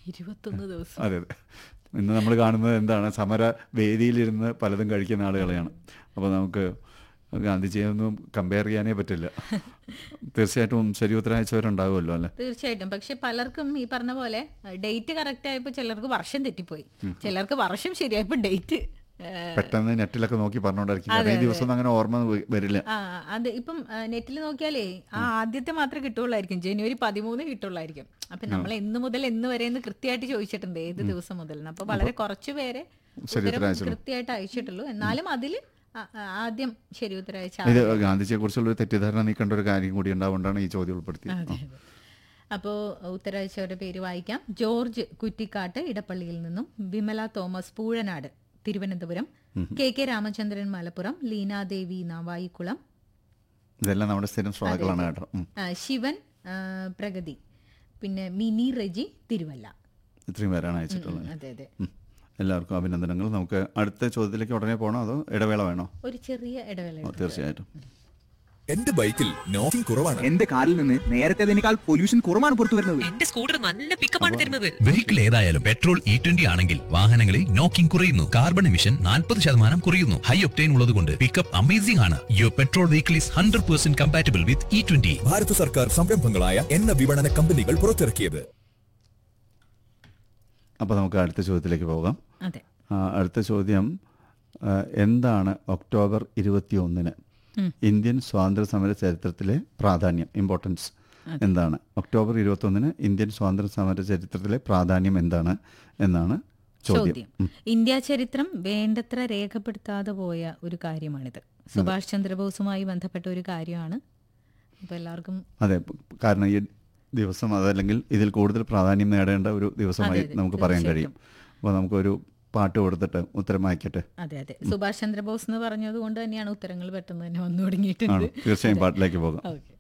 ഇരുപത്തൊന്ന് ദിവസം അതെ അതെ ഇന്ന് നമ്മൾ കാണുന്നത് എന്താണ് സമര വേദിയിലിരുന്ന് പലതും കഴിക്കുന്ന ആളുകളെയാണ് അപ്പോൾ നമുക്ക് ഗാന്ധിജിയൊന്നും കമ്പയർ ചെയ്യാനേ പറ്റില്ല തീർച്ചയായിട്ടും ശരി ഉത്തരം അയച്ചവരുണ്ടാവുമല്ലോ അല്ലേ തീർച്ചയായിട്ടും പക്ഷെ പലർക്കും ഈ പറഞ്ഞ പോലെ ഡേറ്റ് കറക്റ്റ് ആയപ്പോൾ ചിലർക്ക് വർഷം തെറ്റിപ്പോയി ചിലർക്ക് വർഷം ശരിയായപ്പോൾ ഡേറ്റ് പെട്ടെന്ന് നെറ്റിലൊക്കെ നോക്കി പറഞ്ഞുകൊണ്ടിരിക്കും കാരണം ഈ ദിവസം ഒന്നും അങ്ങനെ ഓർമ്മ വ- വരില്ല ആ അത് ഇപ്പം നെറ്റിൽ നോക്കിയാലേ ആ ആദ്യത്തെ മാത്രമേ കിട്ടുള്ളായിരിക്കും ജനുവരി പതിമൂന്ന് കിട്ടുള്ളായിരിക്കും അപ്പൊ നമ്മൾ എന്ന് മുതൽ എന്ന് വരെ എന്ന് കൃത്യമായിട്ട് ചോദിച്ചിട്ടുണ്ട് ഏത് ദിവസം മുതൽ അപ്പൊ വളരെ കുറച്ചു പേരെ ശരി ഉത്തരം ഉത്തരം അയച്ചുള്ളൂ. കൃത്യമായിട്ട് അയച്ചിട്ടുള്ളൂ എന്നാലും അതിൽ ആദ്യം ശരി ഉത്തരം അയച്ച ഇത് ഗാന്ധിജിയെ കുറിച്ചുള്ള ഒരു തെറ്റിദ്ധാരണ നീക്കേണ്ട ഒരു കാര്യം കൂടി ഉണ്ടാവുകൊണ്ടാണ് ഈ ചോദ്യം ഉൾപ്പെടുത്തിയത് അതെ അതെ അപ്പോൾ ഉത്തരവാദിച്ചവരുടെ പേര് വായിക്കാം ജോർജ് കുറ്റിക്കാട്ട് ഇടപ്പള്ളിയിൽ നിന്നും Vimala Thomas Poozhanad Thiruvananthapuram K K Ramachandran Malappuram Leenadevi Navaikulam ഇതെല്ലാം നമ്മുടെ സ്ഥിരം ശ്രോതാക്കളാണ് കേട്ടോ ഉം. ആ, ശിവൻ ആ, പ്രഗതി പിന്നെ മിനി റെജി തിരുവല്ല ഇത്രയും പേരാണ് അയച്ചിട്ടുള്ളത് അതെ അതെ ഉം. എല്ലാവർക്കും അഭിനന്ദനങ്ങൾ നമുക്ക് അടുത്ത ചോദ്യത്തിലേക്ക് ഉടനെ പോകണോ അതോ ഇടവേള വേണോ ഒരു ചെറിയ ഇടവേള ഓ, തീർച്ചയായിട്ടും എന്റെ ബൈക്കിൽ നോക്കിംഗ് കുറവാണ് എന്റെ കാറിൽ നിന്ന് നേരത്തേതിനേക്കാൾ പൊല്യൂഷൻ കുറവാണ് പുറത്തു വരുന്നത് എന്റെ സ്കൂട്ടർ നല്ല പിക്കപ്പാണ് തരുന്നത് വെഹിക്കിൾ ഏതായാലും പെട്രോൾ ഇ ട്വന്റി ആണെങ്കിൽ വാഹനങ്ങളിൽ നോക്കിംഗ് കുറയുന്നു കാർബൺ എമിഷൻ നാൽപ്പത് ശതമാനം കുറയുന്നു ഹൈ ഒപ്റ്റൈൻ ഉള്ളതുകൊണ്ട് പിക്കപ്പ് അമേസിംഗ് ആണ് your petrol vehicle is hundred percent compatible with E twenty ഭാരത സർക്കാർ സംരംഭങ്ങളായ എണ്ണ വിപണന കമ്പനികൾ പുറത്തിറക്കിയത് അപ്പോൾ നമുക്ക് അടുത്ത ചോദ്യത്തിലേക്ക് പോകാം അതെ ആ, അടുത്ത ചോദ്യം ആ, എന്താണ് ഒക്ടോബർ ഇരുപത്തി ഒന്നിന് ഇന്ത്യൻ സ്വാതന്ത്ര്യ സമര ചരിത്രത്തിലെ പ്രാധാന്യം ഇമ്പോർട്ടൻസ് എന്താണ് ഒക്ടോബർ ഇരുപത്തി ഒന്നിന് ഇന്ത്യൻ സ്വാതന്ത്ര്യ സമര ചരിത്രത്തിലെ പ്രാധാന്യം എന്താണ് എന്നാണ് ചോദ്യം ചോദ്യം ഇന്ത്യ ചരിത്രം വേണ്ടത്ര രേഖപ്പെടുത്താതെ പോയ ഒരു കാര്യമാണിത് സുഭാഷ് ചന്ദ്രബോസുമായി ബന്ധപ്പെട്ട ഒരു കാര്യമാണ് അപ്പൊ എല്ലാവർക്കും അതെ പ- കാരണം ഈ ദിവസം അതല്ലെങ്കിൽ ഇതിൽ കൂടുതൽ പ്രാധാന്യം നേടേണ്ട ഒരു ദിവസമായി അതെ, അതെ, നമുക്ക് പറയാൻ കഴിയും അപ്പോൾ നമുക്കൊരു പാട്ട് കൊടുത്തിട്ട് ഉത്തരം വായിക്കട്ടെ അതെ അതെ സുഭാഷ് ചന്ദ്രബോസ് എന്ന് പറഞ്ഞത് കൊണ്ട് തന്നെയാണ് ഉത്തരങ്ങൾ പെട്ടെന്ന് തന്നെ വന്നു തുടങ്ങിയിട്ടുണ്ട് ആണ് തീർച്ചയായും പാട്ടിലേക്ക് പോകാം ഓക്കെ